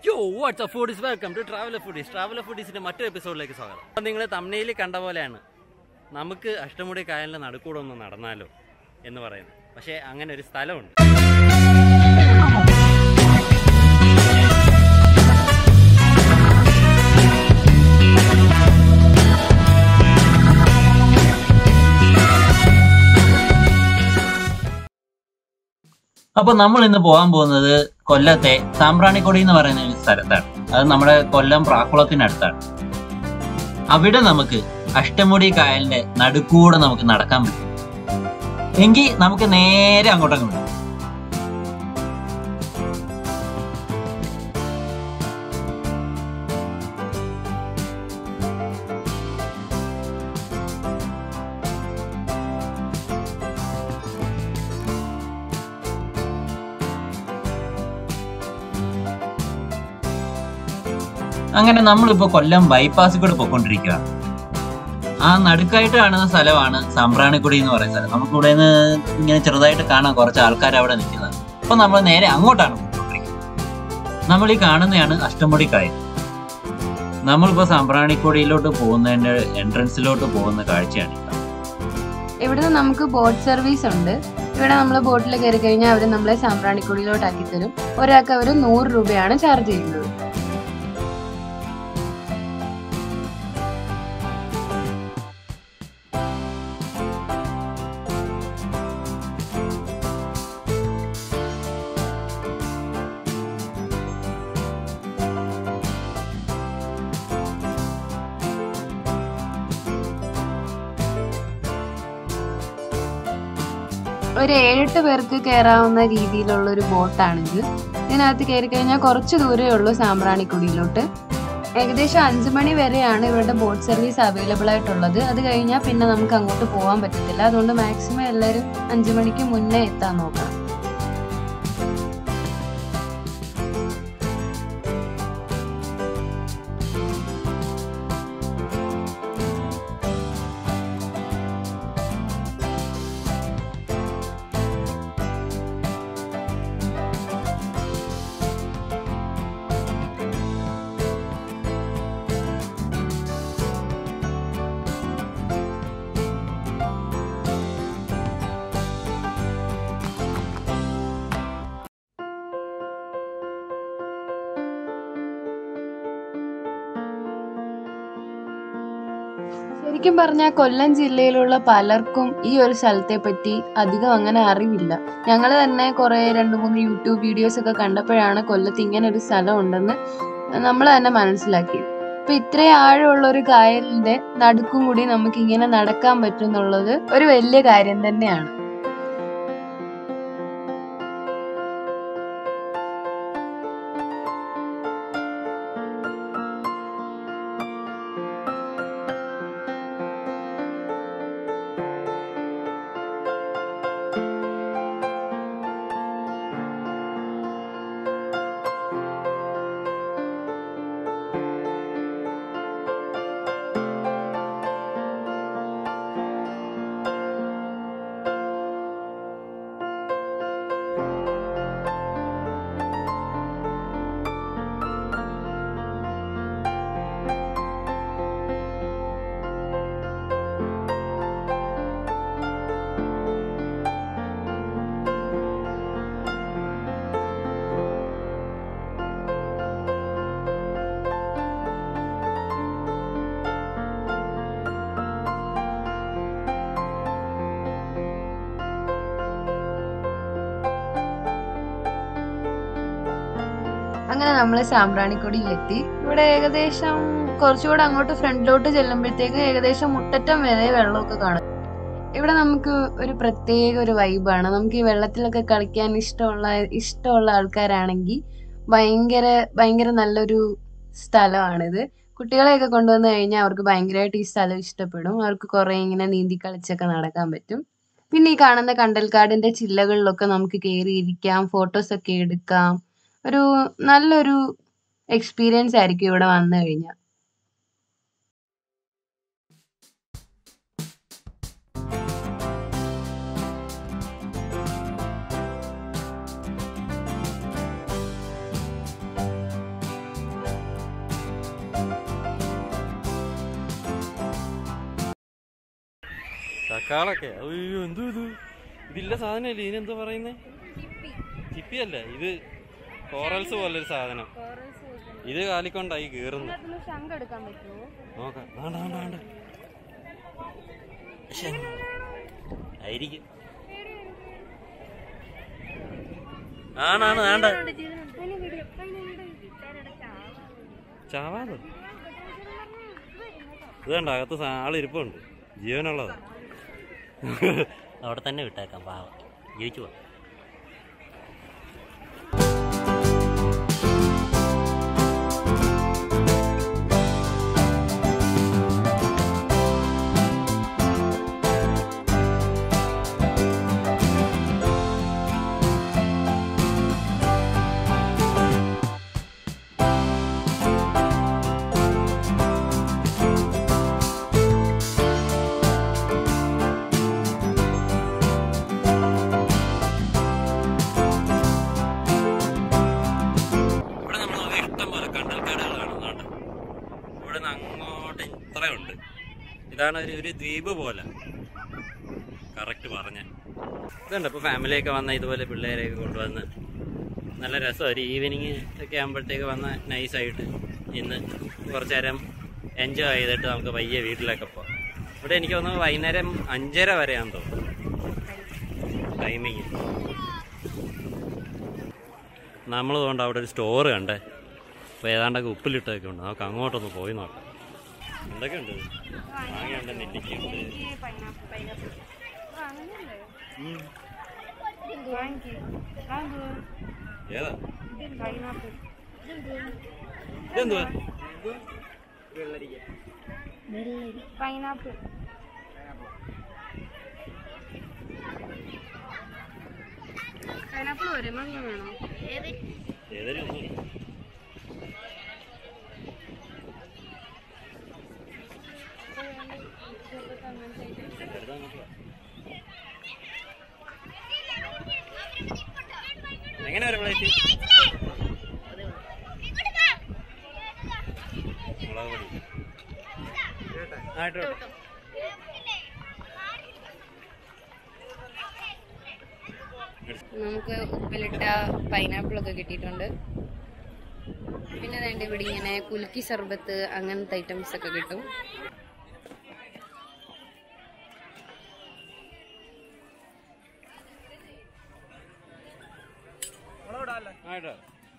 യോ what's foodies welcome to traveller foodies traveller ഫുഡീസിന്റെ മറ്റൊരു എപ്പിസോഡിലേക്ക് സ്വാഗതം അപ്പം നിങ്ങൾ തമ്മനയിൽ കണ്ട പോലെയാണ് നമുക്ക് അഷ്ടമുടി കായലിന്റെ നടുക്കൂടെ ഒന്ന് നടന്നാലോ എന്ന് പറയുന്നത് പക്ഷേ അങ്ങനെ ഒരു സ്ഥലമുണ്ട് അപ്പൊ നമ്മൾ ഇന്ന് പോകാൻ പോകുന്നത് കൊല്ലത്തെ സാമ്പ്രാണിക്കൊടി എന്ന് പറയുന്ന ഒരു സ്ഥലത്താണ് അത് നമ്മുടെ കൊല്ലം പ്രാക്കുളത്തിനടുത്താണ് അവിടെ നമുക്ക് അഷ്ടമുടി കായലിന്റെ നടുക്കൂടെ നമുക്ക് നടക്കാൻ പറ്റും എങ്കിൽ നമുക്ക് നേരെ അങ്ങോട്ടങ്ങ് വിടാം അങ്ങനെ നമ്മളിപ്പോ കൊല്ലം ബൈപ്പാസിൽ കൂടെ പോയിക്കൊണ്ടിരിക്കുകയാണ് ആ നടുക്കായിട്ട് കാണുന്ന സ്ഥലമാണ് സാമ്പ്രാണിക്കുടി എന്ന് പറയുന്ന സ്ഥലം നമുക്കിവിടെ നിന്ന് ഇങ്ങനെ ചെറുതായിട്ട് കാണാം കുറച്ച് ആൾക്കാർ അവിടെ നിൽക്കുന്നത് അപ്പൊ നമ്മൾ നേരെ അങ്ങോട്ടാണ് പോയിക്കൊണ്ടിരിക്കുന്നത് നമ്മൾ ഈ കാണുന്നതാണ് അഷ്ടമുടി കായൽ നമ്മളിപ്പോ സാമ്പ്രാണിക്കുടിയിലോട്ട് പോകുന്നതിന്റെ എൻട്രൻസിലോട്ട് പോകുന്ന കാഴ്ചയാണ് ഈ കാണുന്നത്. ഇവിടുന്ന് നമുക്ക് ബോട്ട് സർവീസ് ഉണ്ട് ഇവിടെ നമ്മൾ ബോട്ടിൽ കയറി കഴിഞ്ഞാൽ അവർ നമ്മളെ സാമ്പ്രാണിക്കുടിയിലോട്ട് ആക്കി തരും ഒരാൾക്ക് അവർ നൂറ് രൂപയാണ് ചാർജ് ചെയ്യുന്നത് ഒരു ഏഴെട്ട് പേർക്ക് കയറാവുന്ന രീതിയിലുള്ള ഒരു ബോട്ടാണിത് ഇതിനകത്ത് കയറി കഴിഞ്ഞാൽ കുറച്ച് ദൂരമേ ഉള്ളൂ സാമ്പ്രാണിക്കുടിയിലോട്ട് ഏകദേശം അഞ്ച് മണി വരെയാണ് ഇവരുടെ ബോട്ട് സർവീസ് അവൈലബിൾ ആയിട്ടുള്ളത് അത് കഴിഞ്ഞാൽ പിന്നെ നമുക്ക് അങ്ങോട്ട് പോകാൻ പറ്റത്തില്ല അതുകൊണ്ട് മാക്സിമം എല്ലാവരും അഞ്ച് മണിക്ക് മുന്നേ എത്താൻ നോക്കണം ശരിക്കും പറഞ്ഞാൽ കൊല്ലം ജില്ലയിലുള്ള പലർക്കും ഈ ഒരു സ്ഥലത്തെ പറ്റി അധികം അങ്ങനെ അറിവില്ല ഞങ്ങൾ തന്നെ കുറെ രണ്ട് മൂന്ന് യൂട്യൂബ് വീഡിയോസ് ഒക്കെ കണ്ടപ്പോഴാണ് കൊല്ലത്ത് ഇങ്ങനെ ഒരു സ്ഥലം ഉണ്ടെന്ന് നമ്മൾ തന്നെ മനസ്സിലാക്കിയത് അപ്പൊ ഇത്രയും ആഴമുള്ള ഒരു കായലിന്റെ നടുക്കും കൂടി നമുക്ക് ഇങ്ങനെ നടക്കാൻ പറ്റും എന്നുള്ളത് ഒരു വലിയ കാര്യം തന്നെയാണ് അങ്ങനെ നമ്മൾ സാമ്പ്രാണിക്കൊടിയിലെത്തി ഇവിടെ ഏകദേശം കുറച്ചുകൂടെ അങ്ങോട്ട് ഫ്രണ്ടിലോട്ട് ചെല്ലുമ്പോഴത്തേക്ക് ഏകദേശം മുട്ടറ്റം വരെ വെള്ളമൊക്കെ കാണും ഇവിടെ നമുക്ക് ഒരു പ്രത്യേക ഒരു വൈബാണ് നമുക്ക് ഈ വെള്ളത്തിലൊക്കെ കളിക്കാൻ ഇഷ്ടമുള്ള ഇഷ്ടമുള്ള ആൾക്കാരാണെങ്കിൽ ഭയങ്കര ഭയങ്കര നല്ലൊരു സ്ഥലമാണിത് കുട്ടികളെയൊക്കെ കൊണ്ടുവന്നു കഴിഞ്ഞാൽ അവർക്ക് ഭയങ്കരമായിട്ട് ഈ സ്ഥലം ഇഷ്ടപ്പെടും അവർക്ക് കുറേ ഇങ്ങനെ നീന്തി കളിച്ചൊക്കെ നടക്കാൻ പറ്റും പിന്നെ ഈ കാണുന്ന കണ്ടൽക്കാടിന്റെ ചില്ലകളിലൊക്കെ നമുക്ക് കയറി ഇരിക്കാം ഫോട്ടോസ് ഒക്കെ എടുക്കാം ഒരു നല്ലൊരു എക്സ്പീരിയൻസ് ആയിരിക്കും ഇവിടെ വന്നു കഴിഞ്ഞാൽ ചക്കാളൊക്കെ അയ്യോ എന്തോ ഇത് ഇതില്ല സാധനമല്ലേ ഇതിനെന്തോ പറയുന്നേ ചിപ്പി അല്ല ഇത് കോറൽസ് പോലൊരു സാധനം ഇത് കാലിക്കൊണ്ടായി കീറുന്നു ശങ്ക എടുക്കാൻ പറ്റുമോ നോക്കാം വേണ്ട വേണ്ട വേണ്ട ശ്ശെ. ആയിരിക്കും ആണാണ് വേണ്ട ചാവാതോ ഇത് കണ്ട അകത്ത് സാ- ആളിരിപ്പുണ്ട് ജീവനുള്ളതാ അവിടെ തന്നെ വിട്ടേക്കാം പാവം ജീവിച്ചു പോ ഇവിടെ നമ്മൾ നോക്കിയാൽ ഇഷ്ടം പോലെ കണ്ടൽക്കാടുകൾ കാണുന്നുണ്ട് ഇവിടെ നിന്ന് അങ്ങോട്ട് ഇത്രയുണ്ട് ഇതാണ് ഒരു ഒരു ദ്വീപ് പോലെ കറക്റ്റ് പറഞ്ഞ ഇതുണ്ട് ഇപ്പോൾ ഫാമിലിയൊക്കെ വന്ന ഇതുപോലെ പിള്ളേരെയൊക്കെ കൊണ്ടുവന്ന് നല്ല രസം ഒരു ഈവനിങ് ഒക്കെ ആകുമ്പോഴത്തേക്ക് വന്ന നൈസായിട്ട് ഇന്ന് കുറച്ച് നേരം എൻജോയ് ചെയ്തിട്ട് നമുക്ക് പയ്യെ വീട്ടിലൊക്കെ പോകാം ഇവിടെ എനിക്ക് തോന്നുന്നു വൈകുന്നേരം അഞ്ചര വരെയാണെന്ന് തോന്നുന്നു ടൈമിങ് നമ്മൾ കൊണ്ട് അവിടെ ഒരു സ്റ്റോർ കണ്ടേ അപ്പോൾ ഏതാണ്ടൊക്കെ ഉപ്പിലിട്ടൊക്കെ ഉണ്ട് നമുക്ക് അങ്ങോട്ടൊന്ന് പോയി നോക്കാം എന്തൊക്കെയുണ്ട് മാങ്ങയുണ്ട് നെല്ലിക്കയുണ്ട് ഉം. ഏതാ ഇതെന്തുവാ പൈനാപ്പിൾ പൈനാപ്പിൾ ഒരു മങ്ങ വേണോ ഏതൊരു ഒന്നും എങ്ങനെ ഒരു പ്ലേറ്റ് മുളക് പൊടി ആ ഇട്ടോ ഇട്ടോ. നമുക്ക് ഉപ്പിലിട്ട പൈനാപ്പിൾ ഒക്കെ കിട്ടിയിട്ടുണ്ട് പിന്നെ വേണ്ട ഇവിടെ ഇങ്ങനെ കുലുക്കി സർബത്ത് അങ്ങനത്തെ ഐറ്റംസ് ഒക്കെ കിട്ടും ആ ഇട്ടോ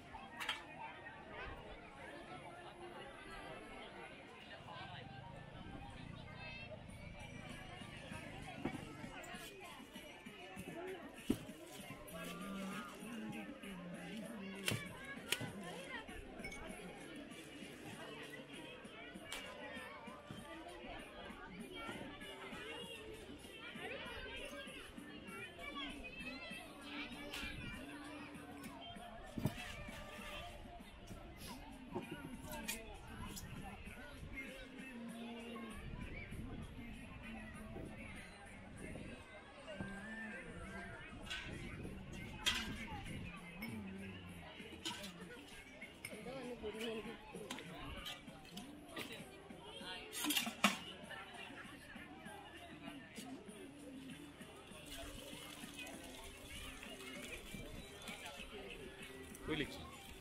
കുലിക്ക്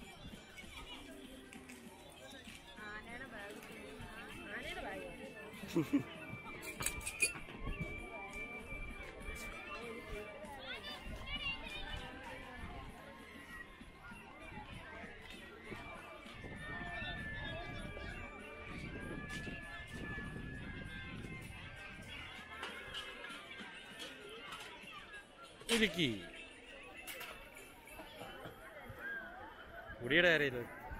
കുലുക്കി മുടിയുടെ കാര്യമില്ല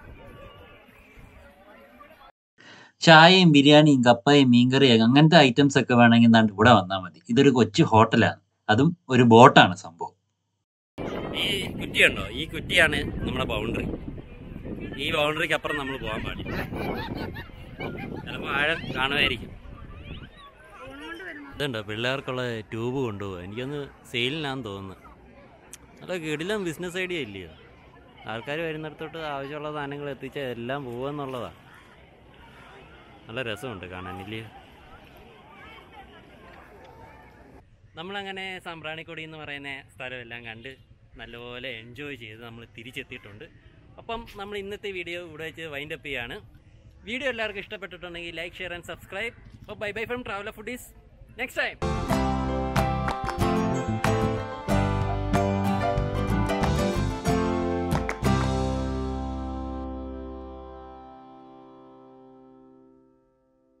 ചായയും ബിരിയാണിയും കപ്പയും മീൻകറിയും അങ്ങനത്തെ ഐറ്റംസ് ഒക്കെ വേണമെങ്കിൽ ദാണ്ട് ഇവിടെ വന്നാൽ മതി ഇതൊരു കൊച്ചു ഹോട്ടലാണ് അതും ഒരു ബോട്ടാണ് സംഭവം ഈ കുറ്റിയുണ്ടോ ഈ കുറ്റിയാണ് നമ്മുടെ ബൗണ്ടറി ഈ ബൗണ്ടറിക്ക് അപ്പുറം നമ്മൾ പോകാൻ പാടില്ല ചിലപ്പോൾ ആഴം കാണുമായിരിക്കും ഇതുണ്ടോ പിള്ളേർക്കുള്ള ട്യൂബ് കൊണ്ടുപോകുക എനിക്കൊന്ന് സെയിലിനാന്ന് തോന്നുന്നു നല്ല കിടിലം ബിസിനസ് ഐഡിയ ഇല്ലയോ ആൾക്കാർ വരുന്നിടത്തോട്ട് ആവശ്യമുള്ള സാധനങ്ങൾ എത്തിച്ചാൽ എല്ലാം പോവുമെന്നുള്ളതാണ് നല്ല രസമുണ്ട് കാണാൻ ഇല്ലയോ നമ്മളങ്ങനെ സാമ്പ്രാണിക്കൊടി എന്ന് പറയുന്ന സ്ഥലമെല്ലാം കണ്ട് നല്ലപോലെ എൻജോയ് ചെയ്ത് നമ്മൾ തിരിച്ചെത്തിയിട്ടുണ്ട് അപ്പം നമ്മൾ ഇന്നത്തെ വീഡിയോ ഇവിടെ വെച്ച് വൈൻഡപ്പ് ചെയ്യാണ് വീഡിയോ എല്ലാവർക്കും ഇഷ്ടപ്പെട്ടിട്ടുണ്ടെങ്കിൽ ലൈക്ക് ഷെയർ ആൻഡ് സബ്സ്ക്രൈബ് അപ്പോൾ bye bye from traveller foodies next time